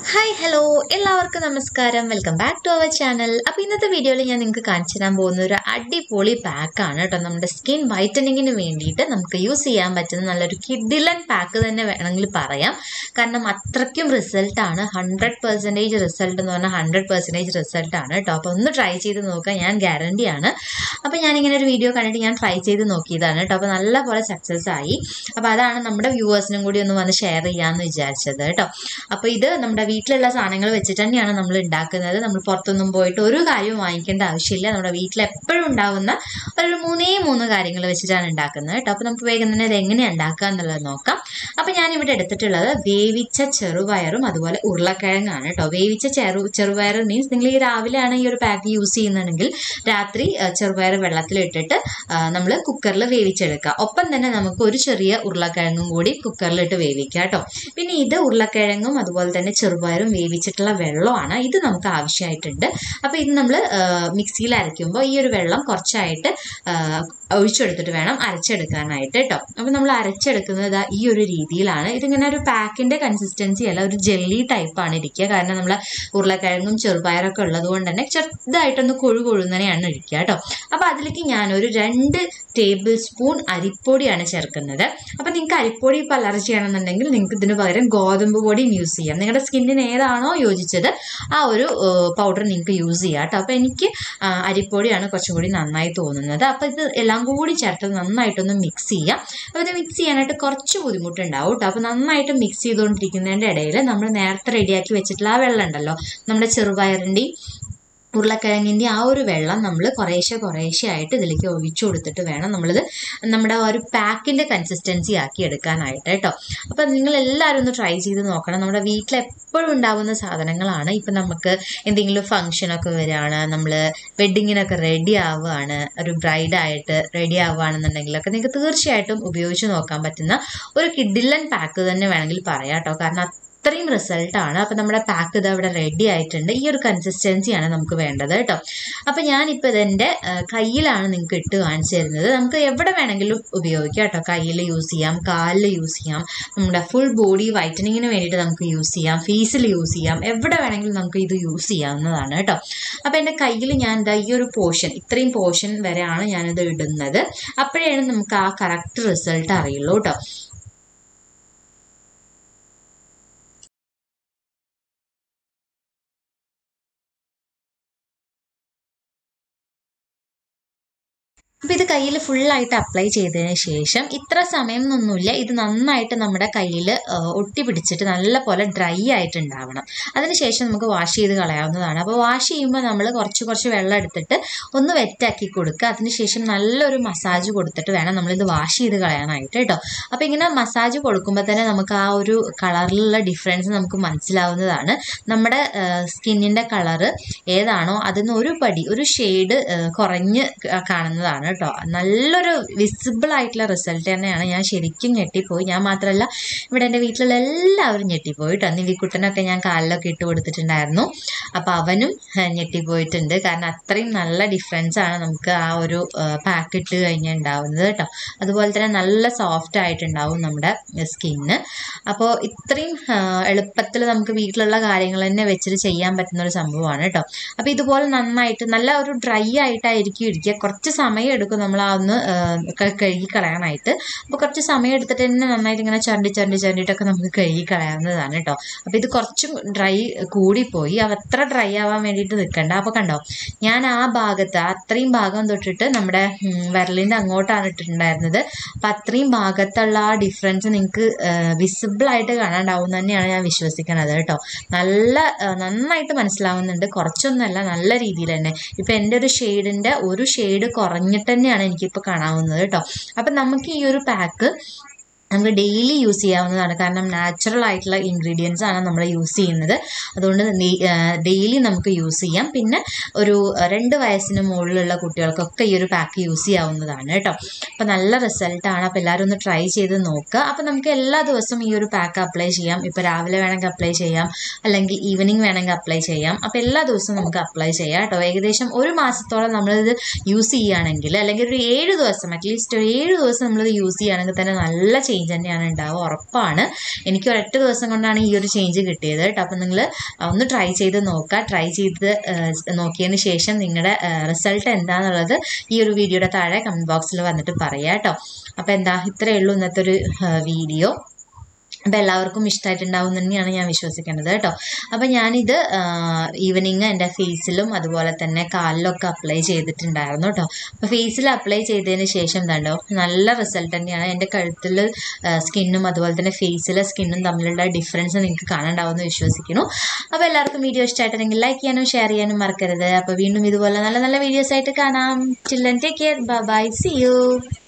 hi hello എല്ലാവർക്കും നമസ്കാരം welcome back to our channel അപ്പോൾ ഇന്നത്തെ വീഡിയോയിൽ ഞാൻ നിങ്ങൾക്ക് കാണിച്ചു തരാൻ പോകുന്ന ഒരു അടിപൊളി പാക്കാണ് കേട്ടോ നമ്മുടെ സ്കിൻ വൈറ്റനിങ്ങിന് വേണ്ടിയിട്ട് നമുക്ക് യൂസ് ചെയ്യാൻ പറ്റുന്ന നല്ലൊരു കിഡിലൻ പാക്ക് തന്നെ വേണമെങ്കിൽ പറയാം കാരണം അത്രയ്ക്കും റിസൾട്ടാണ് ഹൺഡ്രഡ് പെർസെൻറ്റേജ് റിസൾട്ട് എന്ന് പറഞ്ഞാൽ ഹൺഡ്രഡ് പെർസെൻറ്റേജ് റിസൾട്ടാണ് കേട്ടോ അപ്പോൾ ഒന്ന് ട്രൈ ചെയ്ത് നോക്കുക ഞാൻ ഗ്യാരണ്ടിയാണ് അപ്പോൾ ഞാനിങ്ങനെ ഒരു വീഡിയോ കണ്ടിട്ട് ഞാൻ ട്രൈ ചെയ്ത് നോക്കിയതാണ് കേട്ടോ അപ്പോൾ നല്ലപോലെ സക്സസ് ആയി അപ്പോൾ അതാണ് നമ്മുടെ വ്യൂവേഴ്സിനും കൂടി ഒന്ന് വന്ന് ഷെയർ ചെയ്യാമെന്ന് വിചാരിച്ചത് കേട്ടോ അപ്പോൾ ഇത് നമ്മുടെ വീട്ടിലുള്ള സാധനങ്ങൾ വെച്ചിട്ട് തന്നെയാണ് നമ്മൾ ഉണ്ടാക്കുന്നത് നമ്മൾ പുറത്തൊന്നും പോയിട്ട് ഒരു കാര്യവും വാങ്ങിക്കേണ്ട ആവശ്യമില്ല നമ്മുടെ വീട്ടിൽ എപ്പോഴും ഉണ്ടാവുന്ന ഒരു മൂന്നേ മൂന്ന് കാര്യങ്ങൾ വെച്ചിട്ടാണ് ഉണ്ടാക്കുന്നത് കേട്ടോ അപ്പോൾ നമുക്ക് വേഗം തന്നെ ഇത് എങ്ങനെയാണ് ഉണ്ടാക്കുക എന്നുള്ളത് നോക്കാം അപ്പോൾ ഞാനിവിടെ എടുത്തിട്ടുള്ളത് വേവിച്ച ചെറുപയറും അതുപോലെ ഉരുളക്കിഴങ്ങാണ് കേട്ടോ വേവിച്ച ചെറു ചെറുപയർ മീൻസ് നിങ്ങൾ ഈ രാവിലെയാണ് ഈ ഒരു പാക്ക് യൂസ് ചെയ്യുന്നുണ്ടെങ്കിൽ രാത്രി ആ, ചെറുപയർ വെള്ളത്തിലിട്ടിട്ട് നമ്മൾ കുക്കറിൽ വേവിച്ചെടുക്കുക ഒപ്പം തന്നെ നമുക്ക് ഒരു ചെറിയ ഉരുളക്കിഴങ്ങും കൂടി കുക്കറിലിട്ട് വേവിക്കുക കേട്ടോ പിന്നെ ഇത് ഉരുളക്കിഴങ്ങും അതുപോലെ തന്നെ ചെറുപയറും വേവിച്ചിട്ടുള്ള വെള്ളമാണ് ഇത് നമുക്ക് ആവശ്യമായിട്ടുണ്ട് അപ്പോൾ ഇത് നമ്മൾ മിക്സിയിൽ അരയ്ക്കുമ്പോൾ ഈ ഒരു വെള്ളം കുറച്ചായിട്ട് ആ, ഒഴിച്ചെടുത്തിട്ട് വേണം അരച്ചെടുക്കാനായിട്ട് കേട്ടോ അപ്പോൾ നമ്മൾ അരച്ചെടുക്കുന്നത് ദാ ഈ ഒരു രീതിയിലാണ് ഇതിങ്ങനെ ഒരു പാക്കിൻ്റെ കൺസിസ്റ്റൻസി അല്ല ഒരു ജെല്ലി ടൈപ്പാണ് ഇരിക്കുക കാരണം നമ്മൾ ഉരുളക്കിഴങ്ങും ചെറുപയറൊക്കെ ഉള്ളത് കൊണ്ട് തന്നെ ചെറുതായിട്ടൊന്ന് കൊഴു കൊഴുന്നനെയാണ് ഇരിക്കുക കേട്ടോ അപ്പോൾ അതിലേക്ക് ഞാനൊരു രണ്ട് ടേബിൾ സ്പൂൺ അരിപ്പൊടിയാണ് ചേർക്കുന്നത് അപ്പോൾ നിങ്ങൾക്ക് അരിപ്പൊടി ഇപ്പോൾ അലർജി ആണെന്നുണ്ടെങ്കിൽ നിങ്ങൾക്ക് ഇതിന് പകരം ഗോതമ്പ് പൊടിയും യൂസ് ചെയ്യാം നിങ്ങളുടെ സ്കിന്നിന് ഏതാണോ യോജിച്ചത് ആ ഒരു പൗഡർ നിങ്ങൾക്ക് യൂസ് ചെയ്യാം കേട്ടോ അപ്പോൾ എനിക്ക് ആ, അരിപ്പൊടിയാണ് കുറച്ചും കൂടി നന്നായി തോന്നുന്നത് അപ്പോൾ ഇത് എല്ലാം കൂടി ചേർത്ത് നന്നായിട്ടൊന്ന് മിക്സ് ചെയ്യാം അപ്പോൾ ഇത് മിക്സ് ചെയ്യാനായിട്ട് കുറച്ച് ബുദ്ധിമുട്ടുണ്ടാവും കേട്ടോ അപ്പോൾ നന്നായിട്ട് മിക്സ് ചെയ്തുകൊണ്ടിരിക്കുന്നതിൻ്റെ ഇടയിൽ നമ്മൾ നേരത്തെ റെഡിയാക്കി വെച്ചിട്ടുള്ള ആ വെള്ളം ഉണ്ടല്ലോ നമ്മുടെ ചെറുപയറിൻ്റെയും ഉരുളക്കിഴങ്ങിൻ്റെ ആ ഒരു വെള്ളം നമ്മൾ കുറേശ്ശെ കുറേശ്ശെ ആയിട്ട് ഇതിലേക്ക് ഒഴിച്ചു കൊടുത്തിട്ട് വേണം നമ്മളിത് നമ്മുടെ ആ ഒരു പാക്കിൻ്റെ കൺസിസ്റ്റൻസി ആക്കി എടുക്കാനായിട്ട് കേട്ടോ അപ്പോൾ നിങ്ങൾ എല്ലാവരും ഒന്ന് ട്രൈ ചെയ്ത് നോക്കണം നമ്മുടെ വീട്ടിൽ എപ്പോഴും ഉണ്ടാവുന്ന സാധനങ്ങളാണ് ഇപ്പം നമുക്ക് എന്തെങ്കിലും ഫംഗ്ഷനൊക്കെ വരികയാണ് നമ്മൾ വെഡ്ഡിങ്ങിനൊക്കെ റെഡി ആവുകയാണ് ഒരു ബ്രൈഡായിട്ട് റെഡി ആവുകയാണെന്നുണ്ടെങ്കിലൊക്കെ നിങ്ങൾക്ക് തീർച്ചയായിട്ടും ഉപയോഗിച്ച് നോക്കാൻ പറ്റുന്ന ഒരു കിഡിലൻ പാക്ക് തന്നെ വേണമെങ്കിൽ പറയാം കേട്ടോ കാരണം അത്രയും റിസൾട്ടാണ് അപ്പോൾ നമ്മുടെ പാക്ക് ഇത് അവിടെ റെഡി ആയിട്ടുണ്ട് ഈ ഒരു കൺസിസ്റ്റൻസിയാണ് നമുക്ക് വേണ്ടത് കേട്ടോ അപ്പോൾ ഞാനിപ്പോൾ ഇതെൻ്റെ കയ്യിലാണ് നിങ്ങൾക്ക് ഇട്ട് കാണിച്ചു തരുന്നത് നമുക്ക് എവിടെ വേണമെങ്കിലും ഉപയോഗിക്കാം കേട്ടോ കയ്യിൽ യൂസ് ചെയ്യാം കാലിൽ യൂസ് ചെയ്യാം നമ്മുടെ ഫുൾ ബോഡി വൈറ്റനിങ്ങിന് വേണ്ടിയിട്ട് നമുക്ക് യൂസ് ചെയ്യാം ഫേസിൽ യൂസ് ചെയ്യാം എവിടെ വേണമെങ്കിലും നമുക്ക് ഇത് യൂസ് ചെയ്യാവുന്നതാണ് കേട്ടോ അപ്പോൾ എൻ്റെ കയ്യിൽ ഞാൻ എന്താ ഈ ഒരു പോർഷൻ ഇത്രയും പോർഷൻ വരെയാണ് ഞാനിത് ഇടുന്നത് അപ്പോഴാണ് നമുക്ക് ആ കറക്റ്റ് റിസൾട്ട് അറിയുള്ളൂ കേട്ടോ അപ്പോൾ ഇത് കയ്യിൽ ഫുള്ളായിട്ട് അപ്ലൈ ചെയ്തതിന് ശേഷം ഇത്ര സമയം എന്നൊന്നുമില്ല ഇത് നന്നായിട്ട് നമ്മുടെ കയ്യിൽ ഒട്ടി പിടിച്ചിട്ട് നല്ല പോലെ ഡ്രൈ ആയിട്ടുണ്ടാവണം അതിനുശേഷം നമുക്ക് വാഷ് ചെയ്ത് കളയാവുന്നതാണ് അപ്പോൾ വാഷ് ചെയ്യുമ്പോൾ നമ്മൾ കുറച്ച് കുറച്ച് വെള്ളം എടുത്തിട്ട് ഒന്ന് വെറ്റാക്കി കൊടുക്കുക അതിനുശേഷം നല്ലൊരു മസാജ് കൊടുത്തിട്ട് വേണം നമ്മളിത് വാഷ് ചെയ്ത് കളയാനായിട്ട് കേട്ടോ അപ്പോൾ ഇങ്ങനെ മസാജ് കൊടുക്കുമ്പോൾ തന്നെ നമുക്ക് ആ ഒരു കളറിലുള്ള ഡിഫറൻസ് നമുക്ക് മനസ്സിലാവുന്നതാണ് നമ്മുടെ സ്കിന്നിൻ്റെ കളറ് ഏതാണോ അതിന് ഒരു പടി ഒരു ഷെയ്ഡ് കുറഞ്ഞ് ക- കാണുന്നതാണ് കേട്ടോ നല്ലൊരു വിസിബിൾ ആയിട്ടുള്ള റിസൾട്ട് തന്നെയാണ് ഞാൻ ശരിക്കും ഞെട്ടിപ്പോയി ഞാൻ മാത്രമല്ല ഇവിടെ എൻ്റെ വീട്ടിലുള്ള എല്ലാവരും ഞെട്ടിപ്പോയി കേട്ടോ നിവിക്കുട്ടനൊക്കെ ഞാൻ കാലിലൊക്കെ ഇട്ട് കൊടുത്തിട്ടുണ്ടായിരുന്നു അപ്പോൾ അവനും ഏഹ്, ഞെട്ടിപ്പോയിട്ടുണ്ട് കാരണം അത്രയും നല്ല ഡിഫറൻസ് ആണ് നമുക്ക് ആ ഒരു പാക്ക് ഇട്ട് കഴിഞ്ഞാൽ ഉണ്ടാവുന്നത് കേട്ടോ അതുപോലെ തന്നെ നല്ല സോഫ്റ്റ് ആയിട്ടുണ്ടാവും നമ്മുടെ സ്കിന്ന് അപ്പോൾ ഇത്രയും എളുപ്പത്തിൽ നമുക്ക് വീട്ടിലുള്ള കാര്യങ്ങൾ തന്നെ വെച്ചിട്ട് ചെയ്യാൻ പറ്റുന്ന ഒരു സംഭവമാണ് കേട്ടോ അപ്പോൾ ഇതുപോലെ നന്നായിട്ട് നല്ല ഒരു ഡ്രൈ ആയിട്ടായിരിക്കും ഇരിക്കുക കുറച്ച് സമയം എടുക്കും നമ്മൾ ആ ഒന്ന് ആ, ക- കഴുകി കളയാനായിട്ട് അപ്പോൾ കുറച്ച് സമയം എടുത്തിട്ട് തന്നെ നന്നായിട്ട് ഇങ്ങനെ ചരണ്ടി ചരണ്ടി ചരണ്ടിട്ടൊക്കെ നമുക്ക് കഴുകി കളയാവുന്നതാണ് കേട്ടോ അപ്പോൾ ഇത് കുറച്ചും ഡ്രൈ കൂടിപ്പോയി അവ അത്ര ഡ്രൈ ആവാൻ വേണ്ടിയിട്ട് നിൽക്കണ്ട അപ്പോൾ കണ്ടോ ഞാൻ ആ ഭാഗത്ത് അത്രയും ഭാഗം തൊട്ടിട്ട് നമ്മുടെ ഉം, വിരലിൻ്റെ അങ്ങോട്ടാണ് ഇട്ടിട്ടുണ്ടായിരുന്നത് അപ്പം അത്രയും ഭാഗത്തുള്ള ആ ഡിഫറൻസ് നിങ്ങൾക്ക് വിസിബിൾ ആയിട്ട് കാണാണ്ടാവും തന്നെയാണ് ഞാൻ വിശ്വസിക്കുന്നത് കേട്ടോ നല്ല ആ, നന്നായിട്ട് മനസ്സിലാവുന്നുണ്ട് കുറച്ചൊന്നുമല്ല നല്ല രീതിയിൽ തന്നെ ഇപ്പം എൻ്റെ ഒരു ഷെയ്ഡിൻ്റെ ഒരു ഷെയ്ഡ് കുറഞ്ഞിട്ട് തന്നെയാണ് എനിക്കിപ്പോൾ കാണാവുന്നത് കേട്ടോ അപ്പം നമുക്ക് ഈ ഒരു പാക്ക് നമുക്ക് ഡെയിലി യൂസ് ചെയ്യാവുന്നതാണ് കാരണം നാച്ചുറൽ ആയിട്ടുള്ള ഇൻഗ്രീഡിയൻസ് ആണ് നമ്മൾ യൂസ് ചെയ്യുന്നത് അതുകൊണ്ട് ഡെയിലി നമുക്ക് യൂസ് ചെയ്യാം പിന്നെ ഒരു ആ, രണ്ട് വയസ്സിന് മുകളിലുള്ള കുട്ടികൾക്കൊക്കെ ഈ ഒരു പാക്ക് യൂസ് ചെയ്യാവുന്നതാണ് കേട്ടോ അപ്പോൾ നല്ല റിസൾട്ടാണ് അപ്പോൾ എല്ലാവരും ഒന്ന് ട്രൈ ചെയ്ത് നോക്കുക അപ്പോൾ നമുക്ക് എല്ലാ ദിവസവും ഈ ഒരു പാക്ക് അപ്ലൈ ചെയ്യാം ഇപ്പോൾ രാവിലെ വേണമെങ്കിൽ അപ്ലൈ ചെയ്യാം അല്ലെങ്കിൽ ഈവനിങ് വേണമെങ്കിൽ അപ്ലൈ ചെയ്യാം അപ്പോൾ എല്ലാ ദിവസവും നമുക്ക് അപ്ലൈ ചെയ്യാം കേട്ടോ ഏകദേശം ഒരു മാസത്തോളം നമ്മളിത് യൂസ് ചെയ്യുകയാണെങ്കിൽ അല്ലെങ്കിൽ ഒരു ഏഴ് ദിവസം അറ്റ്ലീസ്റ്റ് ഒരു ഏഴ് ദിവസം നമ്മളിത് യൂസ് ചെയ്യുകയാണെങ്കിൽ തന്നെ നല്ല ചേഞ്ച് ചേഞ്ച് തന്നെയാണ് ഉണ്ടാവുക ഉറപ്പാണ് എനിക്ക് ഒരൊറ്റ ദിവസം കൊണ്ടാണ് ഈ ഒരു ചേഞ്ച് കിട്ടിയത് കേട്ടോ അപ്പം നിങ്ങൾ ഒന്ന് ട്രൈ ചെയ്ത് നോക്കുക ട്രൈ ചെയ്ത് ഏഹ്, നോക്കിയതിന് ശേഷം നിങ്ങളുടെ റിസൾട്ട് എന്താണെന്നുള്ളത് ഈ ഒരു വീഡിയോയുടെ താഴെ കമൻറ്റ് ബോക്സിൽ വന്നിട്ട് പറയാം കേട്ടോ അപ്പോൾ എന്താ ഇത്രയേ ഉള്ളൂ ഇന്നത്തെ ഒരു വീഡിയോ അപ്പോൾ എല്ലാവർക്കും ഇഷ്ടമായിട്ടുണ്ടാവും എന്ന് തന്നെയാണ് ഞാൻ വിശ്വസിക്കുന്നത് കേട്ടോ അപ്പോൾ ഞാനിത് ഈവനിങ് എൻ്റെ ഫേസിലും അതുപോലെ തന്നെ കാലിലൊക്കെ അപ്ലൈ ചെയ്തിട്ടുണ്ടായിരുന്നു കേട്ടോ അപ്പോൾ ഫേസിൽ അപ്ലൈ ചെയ്തതിന് ശേഷം കണ്ടോ നല്ല റിസൾട്ട് തന്നെയാണ് എൻ്റെ കഴുത്തിൽ സ്കിന്നും അതുപോലെ തന്നെ ഫേസിലെ സ്കിന്നും തമ്മിലുള്ള ഡിഫറൻസ് നിങ്ങൾക്ക് കാണാണ്ടാവുമെന്ന് വിശ്വസിക്കുന്നു അപ്പോൾ എല്ലാവർക്കും വീഡിയോ ഇഷ്ടമായിട്ടുണ്ടെങ്കിൽ ലൈക്ക് ചെയ്യാനും ഷെയർ ചെയ്യാനും മറക്കരുത് അപ്പോൾ വീണ്ടും ഇതുപോലെ നല്ല നല്ല വീഡിയോസ് ആയിട്ട് കാണാം ചില്ലൻ take care bye see U